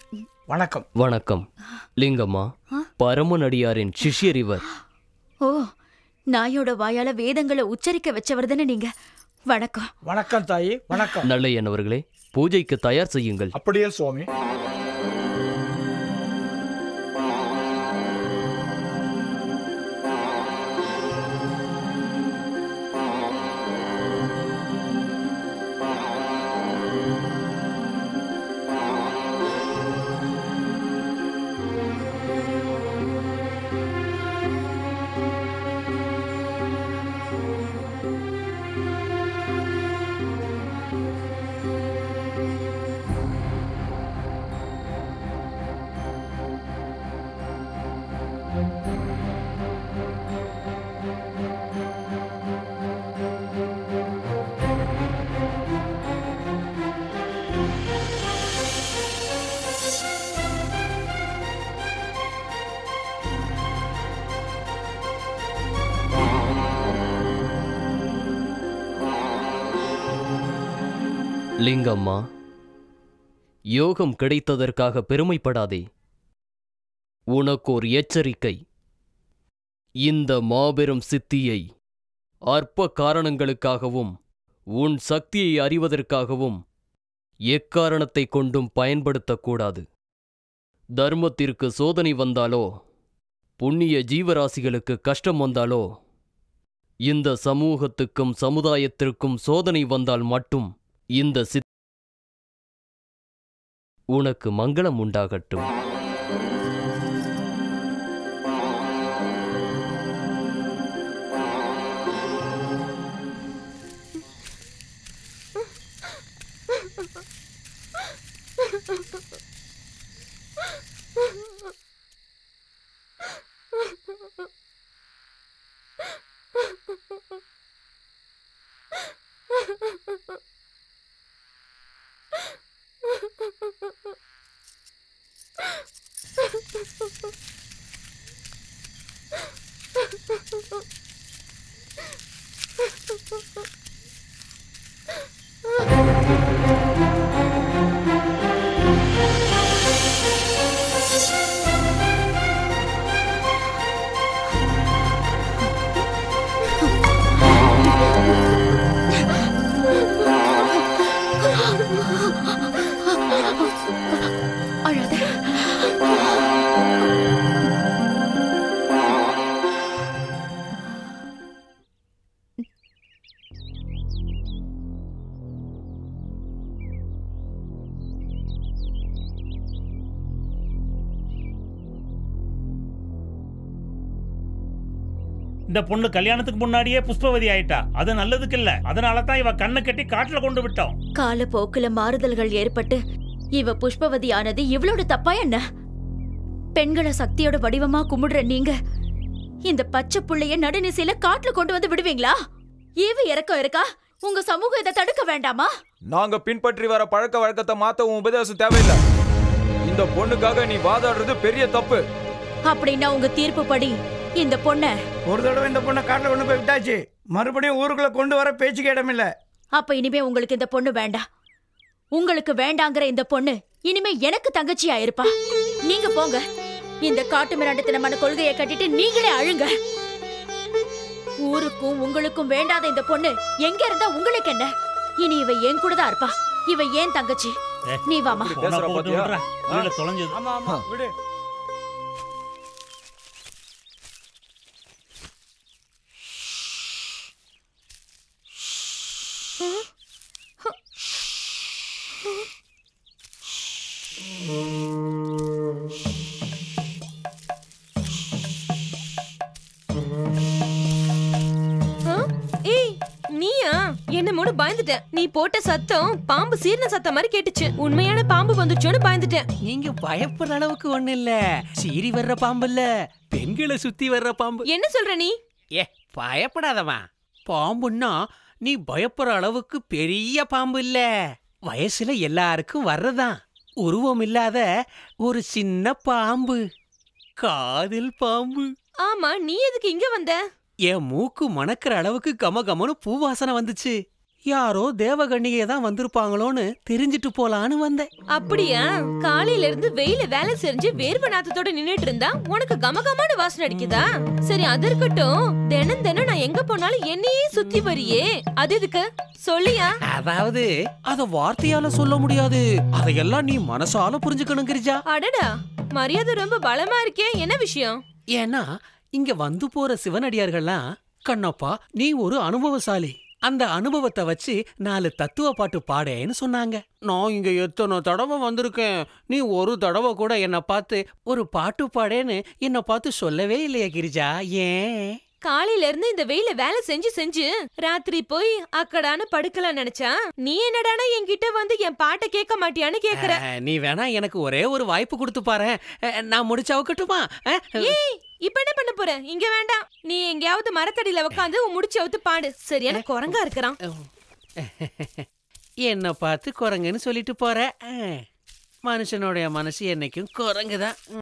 வணக்கம் வணக்கம் லிங்கம்மா பரமநடியாரின் சிஷ்யர் இவர் ஓ நாயோட வாயால வேதங்களை உச்சரிக்க வச்சவர் தானே நீங்க வணக்கம் வணக்கம் தாயி வணக்கம் நல்லையன் அவர்களே பூஜைக்கு தயார் செய்யுங்கள் அப்படியே சுவாமி லிங்கம்மா யோகம் கிடைத்ததற்காக பெருமைப்படாதே உனக்கோர் எச்சரிக்கை இந்த மாபெரும் சித்தியை அற்ப காரணங்களுக்காகவும் உன் சக்தியை அறிவதற்காகவும் எக்காரணத்தை கொண்டும் பயன்படுத்தக்கூடாது தர்மத்திற்கு சோதனை வந்தாலோ புண்ணிய ஜீவராசிகளுக்கு கஷ்டம் வந்தாலோ இந்த சமூகத்துக்கும் சமுதாயத்திற்கும் சோதனை வந்தால் மட்டும் இந்த சித் உனக்கு மங்களம் உண்டாகட்டும் அழாத இந்த பொண்ணு கல்யாணத்துக்கு முன்னாடியே புஷ்பவதி ஆயிட்டா அது நல்லதுக்கு இல்ல அதனால தான் இவ கண்ணை கட்டி காட்டுல கொண்டு விட்டோம் காலப்போக்குல மாறுதல்கள் ஏற்பட்டு இவ புஷ்பவதி ஆனது இவளோட தப்பா என்ன பெண்களை சக்தியோட வடிவமா கும்பிடுற நீங்க இந்த பச்சை புள்ளைய நடுநிசையில காட்டுல கொண்டு வந்து விடுவீங்களா ஈவு இறக்கம் இருக்கா உங்க சமூகம் இதை தடுக்க வேண்டாமா நாங்க பின்பற்றி வர பழக்க வழக்கத்தை மாத்த உன் உபதேசம் தேவையில்லை இந்த பொண்ணுக்காக நீ வாதாடுறது பெரிய தப்பு அப்படின்னா உங்க தீர்ப்பு படி இந்த பொண்ண ஒரு தடவை இந்த பொண்ணை காட்டில் கொண்டு போய் விட்டாச்சு மறுபடியும் ஊருக்குள்ள கொண்டு வர பேச்சுக்கு இடமில்ல அப்ப இனிமே உங்களுக்கு இந்த பொண்ணு வேண்டாம் உங்களுக்கு வேண்டாங்கிற இந்த பொண்ணு இனிமே எனக்கு தங்கச்சியா இருப்பா நீங்க போங்க இந்த காட்டு மிராண்டத்தனமான கொள்கையை கட்டிட்டு நீங்களே அழுங்க ஊருக்கும் உங்களுக்கும் வேண்டாத இந்த பொண்ணு எங்க இருந்தா உங்களுக்கு என்ன இனி இவ என் கூட தான் இருப்பா இவ ஏன் தங்கச்சி ஏ, நீ வாமா இப்படி போனா பேசுற போட்டு பாத்தியா? விடுறா. இதுல தொலைஞ்சது ஆமா ஆமா விடு ஆ? ஏய் நீயா என்ன மூணு பயந்துட்டேன் நீ போட்ட சத்தம் பாம்பு சீர்ன சத்தம் மாதிரி கேட்டுச்சு உண்மையான பாம்பு வந்துச்சோன்னு பயந்துட்டேன் நீங்க பயப்படுற அளவுக்கு ஒண்ணு இல்ல சீறி வர்ற பாம்பு இல்ல பெண்களை சுத்தி வர்ற பாம்பு என்ன சொல்ற நீ ஏ பயப்படாதவா பாம்புன்னா நீ பயப்படுற அளவுக்கு பெரிய பாம்பு இல்ல வயசுல எல்லாருக்கும் வர்றதான் உருவம் இல்லாத ஒரு சின்ன பாம்பு காதில் பாம்பு ஆமா நீ எதுக்கு இங்க வந்த என் மூக்கு மணக்கிற அளவுக்கு கம கமன்னு பூவாசனை வந்துச்சு யாரோ தேவகண்ணிகை தான் வந்திருப்பாங்களோன்னு தெரிஞ்சிட்டு போலான்னு வந்தேன் அப்படியா காலையில இருந்து வெயில வேலை செஞ்சு வேர்வை நாத்தத்தோட நின்னுட்டு இருந்தா உனக்கு கமகமான வாசனை அடிக்குதா சரி அது இருக்கட்டும் தினம் தினம் நான் எங்க போனாலும் என்னையே சுத்தி வரியே அது எதுக்கு சொல்லியா அதாவது அத வார்த்தையால சொல்ல முடியாது அதையெல்லாம் நீ மனசால புரிஞ்சுக்கணும் கிரிஜா அடடா மரியாதை ரொம்ப பலமா இருக்கே என்ன விஷயம் ஏன்னா இங்க வந்து போற சிவனடியார்கள்லாம் கண்ணப்பா நீ ஒரு அனுபவசாலி அந்த அனுபவத்தை வச்சு நாலு தத்துவ பாட்டு பாடேன்னு சொன்னாங்க நான் இங்க எத்தனை தடவை வந்திருக்கேன் நீ ஒரு தடவை கூட என்ன பார்த்து ஒரு பாட்டு பாடேன்னு என்ன பார்த்து சொல்லவே இல்லையா கிரிஜா ஏன் காலையில இருந்து இந்த வெயில வேலை செஞ்சு செஞ்சு ராத்திரி போய் அக்கடான்னு படுக்கலாம் நினைச்சா நீ என்னடானா என்கிட்ட வந்து என் பாட்டை கேட்க மாட்டியான்னு கேக்குற அஹ், நீ வேணா எனக்கு ஒரே ஒரு வாய்ப்பு கொடுத்து பாரு நான் முடிச்சு அவுக்கட்டுமா அஹ், ஏய் இப்ப என்ன பண்ண போற இங்க வேண்டாம் நீ எங்கேயாவது மரத்தடியில உட்காந்து உன் முடிச்சு அவுத்து பாடு சரியான குரங்கா இருக்கிறான் என்ன பார்த்து குரங்குன்னு சொல்லிட்டு போற அஹ், மனுஷனுடைய மனசு என்னைக்கும் குரங்குதான்